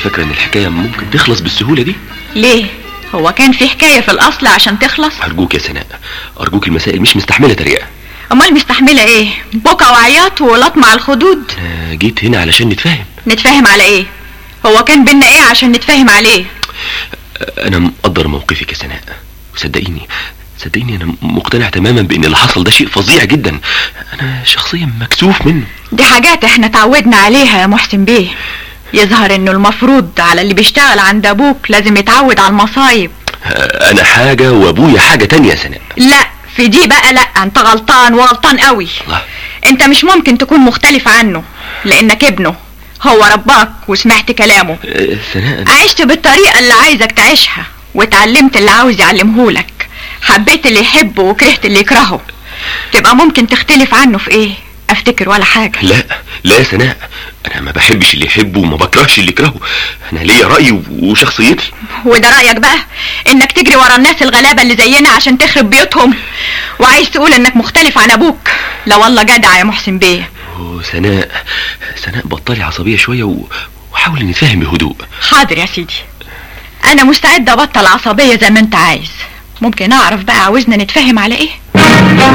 فاكره ان الحكايه ممكن تخلص بالسهوله دي ليه هو كان في حكاية في الأصل عشان تخلص ارجوك يا سناء ارجوك المسائل مش مستحمله تريقه أمال مستحملة إيه بكا وعياط ولطم على الخدود انا جيت هنا علشان نتفاهم نتفاهم على إيه هو كان بينا إيه عشان نتفاهم عليه انا مقدر موقفك يا سناء وصدقيني صدقيني انا مقتنع تماما بان اللي حصل ده شيء فظيع جدا انا شخصيا مكسوف منه دي حاجات احنا تعودنا عليها يا محسن بيه يظهر انه المفروض على اللي بيشتغل عند ابوك لازم يتعود على المصايب انا حاجه وابويا حاجه تانية يا سناء لا في دي بقى لا انت غلطان وغلطان قوي الله انت مش ممكن تكون مختلف عنه لانك ابنه هو رباك وسمعت كلامه آه، سناء عشت بالطريقة اللي عايزك تعيشها واتعلمت اللي عاوز يعلمهولك حبيت اللي يحبه وكرهت اللي يكرهه تبقى ممكن تختلف عنه في ايه افتكر ولا حاجة لا لا يا سناء انا ما بحبش اللي يحبه وما بكرهش اللي يكرهه انا ليا رايي و- وشخصيتي وده رأيك بقى انك تجري ورا الناس الغلابة اللي زينا عشان تخرب بيوتهم وعايز تقول انك مختلف عن ابوك لا والله جدع يا محسن بيه وسناء سناء بطلي عصبيه شويه و... وحاولي نتفاهم بهدوء حاضر يا سيدي انا مستعدة ابطل عصبية زي ما انت عايز ممكن اعرف بقى عاوزنا نتفاهم على ايه